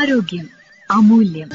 ആരോഗ്യം അമൂല്യം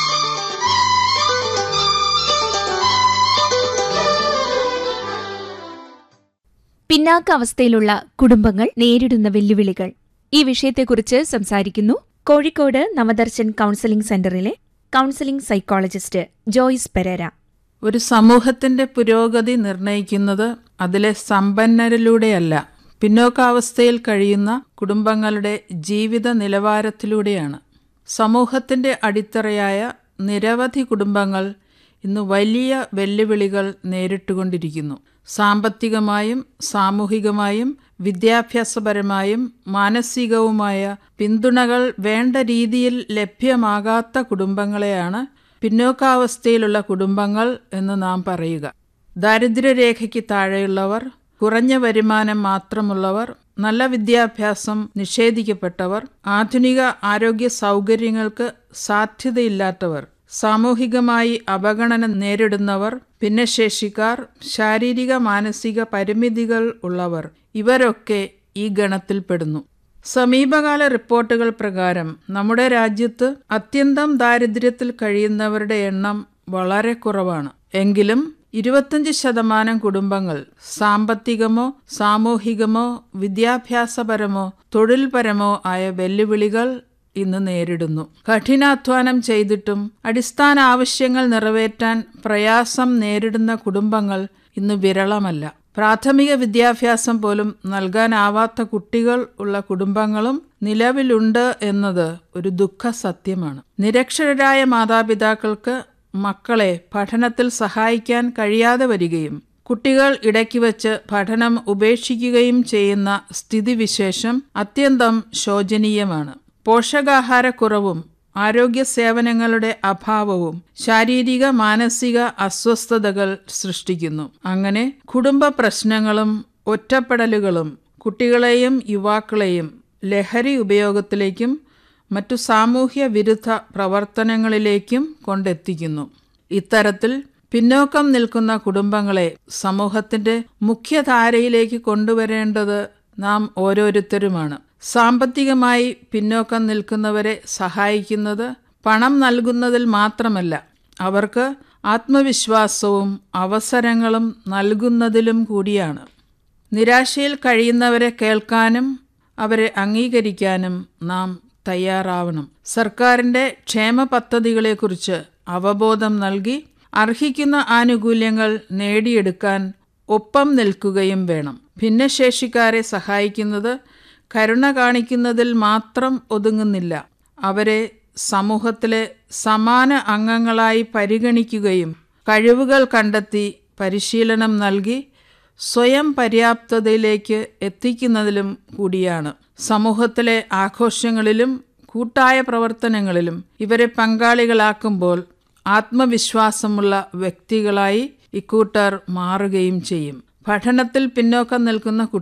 പിന്നാക്ക അവസ്ഥയിലുള്ള കുടുംബങ്ങൾ നേരിടുന്ന വെല്ലുവിളികൾ ഈ വിഷയത്തെക്കുറിച്ച് സംസാരിക്കുന്നു കോഴിക്കോട് നവദർശൻ കൌൺസിലിംഗ് സെന്ററിലെ കൌൺസിലിംഗ് സൈക്കോളജിസ്റ്റ് ജോയിസ് പെരേര ഒരു സമൂഹത്തിന്റെ പുരോഗതി നിർണയിക്കുന്നത് അതിലെ സമ്പന്നരിലൂടെയല്ല പിന്നോക്കാവസ്ഥയിൽ കഴിയുന്ന കുടുംബങ്ങളുടെ ജീവിത നിലവാരത്തിലൂടെയാണ് സമൂഹത്തിന്റെ അടിത്തറയായ നിരവധി കുടുംബങ്ങൾ ഇന്ന് വലിയ വെല്ലുവിളികൾ നേരിട്ടുകൊണ്ടിരിക്കുന്നു സാമ്പത്തികമായും സാമൂഹികമായും വിദ്യാഭ്യാസപരമായും മാനസികവുമായ പിന്തുണകൾ വേണ്ട രീതിയിൽ ലഭ്യമാകാത്ത കുടുംബങ്ങളെയാണ് പിന്നോക്കാവസ്ഥയിലുള്ള കുടുംബങ്ങൾ എന്ന് നാം പറയുക ദാരിദ്ര്യരേഖയ്ക്ക് താഴെയുള്ളവർ കുറഞ്ഞ വരുമാനം മാത്രമുള്ളവർ നല്ല വിദ്യാഭ്യാസം നിഷേധിക്കപ്പെട്ടവർ ആധുനിക ആരോഗ്യ സൗകര്യങ്ങൾക്ക് സാധ്യതയില്ലാത്തവർ സാമൂഹികമായി അവഗണന നേരിടുന്നവർ ഭിന്നശേഷിക്കാർ ശാരീരിക മാനസിക പരിമിതികൾ ഉള്ളവർ ഇവരൊക്കെ ഈ ഗണത്തിൽപ്പെടുന്നു സമീപകാല റിപ്പോർട്ടുകൾ പ്രകാരം നമ്മുടെ രാജ്യത്ത് അത്യന്തം ദാരിദ്ര്യത്തിൽ കഴിയുന്നവരുടെ എണ്ണം വളരെ കുറവാണ് എങ്കിലും ഇരുപത്തഞ്ച് ശതമാനം കുടുംബങ്ങൾ സാമ്പത്തികമോ സാമൂഹികമോ വിദ്യാഭ്യാസപരമോ തൊഴിൽപരമോ ആയ വെല്ലുവിളികൾ ഇന്ന് നേരിടുന്നു കഠിനാധ്വാനം ചെയ്തിട്ടും അടിസ്ഥാന ആവശ്യങ്ങൾ നിറവേറ്റാൻ പ്രയാസം നേരിടുന്ന കുടുംബങ്ങൾ ഇന്ന് വിരളമല്ല പ്രാഥമിക വിദ്യാഭ്യാസം പോലും നൽകാനാവാത്ത കുട്ടികൾ ഉള്ള കുടുംബങ്ങളും നിലവിലുണ്ട് എന്നത് ഒരു ദുഃഖ സത്യമാണ് നിരക്ഷരരായ മാതാപിതാക്കൾക്ക് മക്കളെ പഠനത്തിൽ സഹായിക്കാൻ കഴിയാതെ വരികയും കുട്ടികൾ ഇടയ്ക്ക് വച്ച് പഠനം ഉപേക്ഷിക്കുകയും ചെയ്യുന്ന സ്ഥിതിവിശേഷം അത്യന്തം ശോചനീയമാണ് പോഷകാഹാരക്കുറവും ആരോഗ്യ സേവനങ്ങളുടെ അഭാവവും ശാരീരിക മാനസിക അസ്വസ്ഥതകൾ സൃഷ്ടിക്കുന്നു അങ്ങനെ കുടുംബ പ്രശ്നങ്ങളും ഒറ്റപ്പെടലുകളും കുട്ടികളെയും യുവാക്കളെയും ലഹരി ഉപയോഗത്തിലേക്കും മറ്റു സാമൂഹ്യ വിരുദ്ധ പ്രവർത്തനങ്ങളിലേക്കും കൊണ്ടെത്തിക്കുന്നു ഇത്തരത്തിൽ പിന്നോക്കം നിൽക്കുന്ന കുടുംബങ്ങളെ സമൂഹത്തിന്റെ മുഖ്യധാരയിലേക്ക് കൊണ്ടുവരേണ്ടത് നാം ഓരോരുത്തരുമാണ് സാമ്പത്തികമായി പിന്നോക്കം നിൽക്കുന്നവരെ സഹായിക്കുന്നത് പണം നൽകുന്നതിൽ മാത്രമല്ല അവർക്ക് ആത്മവിശ്വാസവും അവസരങ്ങളും നൽകുന്നതിലും കൂടിയാണ് നിരാശയിൽ കഴിയുന്നവരെ കേൾക്കാനും അവരെ അംഗീകരിക്കാനും നാം തയ്യാറാവണം സർക്കാരിൻ്റെ ക്ഷേമ പദ്ധതികളെക്കുറിച്ച് അവബോധം നൽകി അർഹിക്കുന്ന ആനുകൂല്യങ്ങൾ നേടിയെടുക്കാൻ ഒപ്പം നിൽക്കുകയും വേണം ഭിന്നശേഷിക്കാരെ സഹായിക്കുന്നത് കരുണ കാണിക്കുന്നതിൽ മാത്രം ഒതുങ്ങുന്നില്ല അവരെ സമൂഹത്തിലെ സമാന അംഗങ്ങളായി പരിഗണിക്കുകയും കഴിവുകൾ കണ്ടെത്തി പരിശീലനം നൽകി സ്വയം പര്യാപ്തതയിലേക്ക് എത്തിക്കുന്നതിലും കൂടിയാണ് സമൂഹത്തിലെ ആഘോഷങ്ങളിലും കൂട്ടായ പ്രവർത്തനങ്ങളിലും ഇവരെ പങ്കാളികളാക്കുമ്പോൾ ആത്മവിശ്വാസമുള്ള വ്യക്തികളായി ഇക്കൂട്ടർ മാറുകയും ചെയ്യും പഠനത്തിൽ പിന്നോക്കം നിൽക്കുന്ന